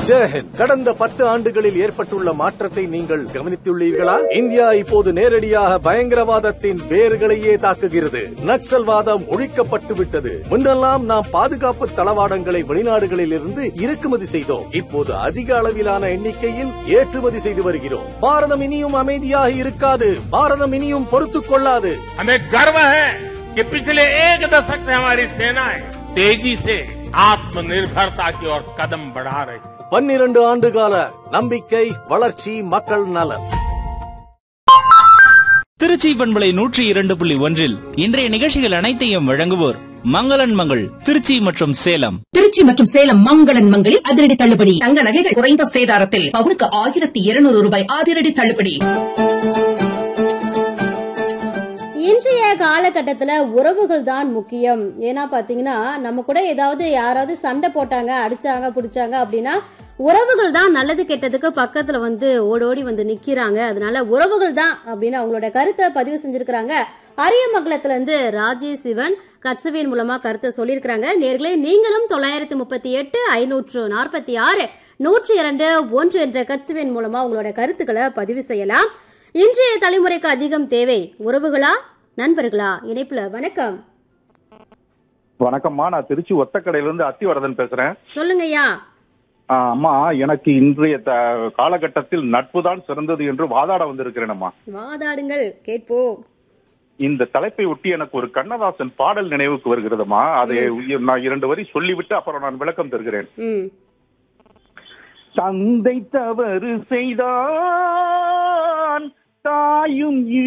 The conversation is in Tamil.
ஜெயஹிந்த் கடந்த பத்து ஆண்டுகளில் ஏற்பட்டுள்ள மாற்றத்தை நீங்கள் கவனித்துள்ளீர்களா இந்தியா இப்போது நேரடியாக பயங்கரவாதத்தின் வேர்களையே தாக்குகிறது நக்சல்வாதம் ஒழிக்கப்பட்டு விட்டது முன்னெல்லாம் நாம் பாதுகாப்பு தளவாடங்களை வெளிநாடுகளில் இருந்து இறக்குமதி செய்தோம் இப்போது அதிக அளவிலான எண்ணிக்கையில் ஏற்றுமதி செய்து வருகிறோம் பாரதம் இனியும் அமைதியாக இருக்காது பாரதம் இனியும் பொறுத்துக் கொள்ளாது हमें गर्व है कि पिछले एक दशक से हमारी सेनाएं तेजी से आत्मनिर्भरता की ओर कदम बढ़ा रही है பன்னிரண்டு ஆண்டுகால நம்பிக்கை வளர்ச்சி மக்கள் நலன் திருச்சி பண்பலை நூற்றி இரண்டு புள்ளி ஒன்றில் இன்றைய நிகழ்ச்சிகள் அனைத்தையும் வழங்குவோர் மங்களன் மங்கள் திருச்சி மற்றும் சேலம் திருச்சி மற்றும் சேலம் மங்களன் மங்களில் அதிரடி தள்ளுபடி தங்க நகைகள் குறைந்த சேதாரத்தில் பவுனுக்கு ஆயிரத்தி இருநூறு ரூபாய் அதிரடி தள்ளுபடி இன்றைய காலகட்டத்துல உறவுகள் தான் முக்கியம் ஏன்னா பாத்தீங்கன்னா நம்ம கூட ஏதாவது யாராவது சண்டை போட்டாங்க அடிச்சாங்க பிடிச்சாங்க அப்படின்னா உறவுகள் தான் நல்லது கெட்டதுக்கு பக்கத்துல வந்து ஓடோடி வந்து நிக்கிறாங்க அதனால உறவுகள் தான் அப்படின்னு அவங்களோட கருத்தை பதிவு செஞ்சிருக்கிறாங்க அரியமங்கலத்துல இருந்து ராஜேஷ் சிவன் கட்சவியன் மூலமா கருத்தை சொல்லியிருக்கிறாங்க நேர்களே நீங்களும் தொள்ளாயிரத்தி முப்பத்தி எட்டு ஐநூற்று நாற்பத்தி ஆறு நூற்றி இரண்டு ஒன்று என்ற கட்சவியன் மூலமா உங்களோட கருத்துக்களை பதிவு செய்யலாம் இன்றைய தலைமுறைக்கு அதிகம் தேவை உறவுகளா நண்பர்களா இணைப்புல வணக்கம் வணக்கம்மா நான் திருச்சி ஒத்தக்கடையில இருந்து அத்திவரதன் பேசுறேன் சொல்லுங்க ஐயா ஆ, அம்மா எனக்கு இன்றைய த- காலகட்டத்தில் நட்பு தான் சிறந்தது என்று வாதாட வந்திருக்கிறேன் அம்மா வாதாடுங்கள் கேட்போம் இந்த தலைப்பை ஒட்டி எனக்கு ஒரு கண்ணதாசன் பாடல் நினைவுக்கு வருகிறதுமா அதை நான் இரண்டு வரி சொல்லிவிட்டு அப்புறம் நான் விளக்கம் தருகிறேன் ம் தந்தை தவறு செய்தான் தாயும்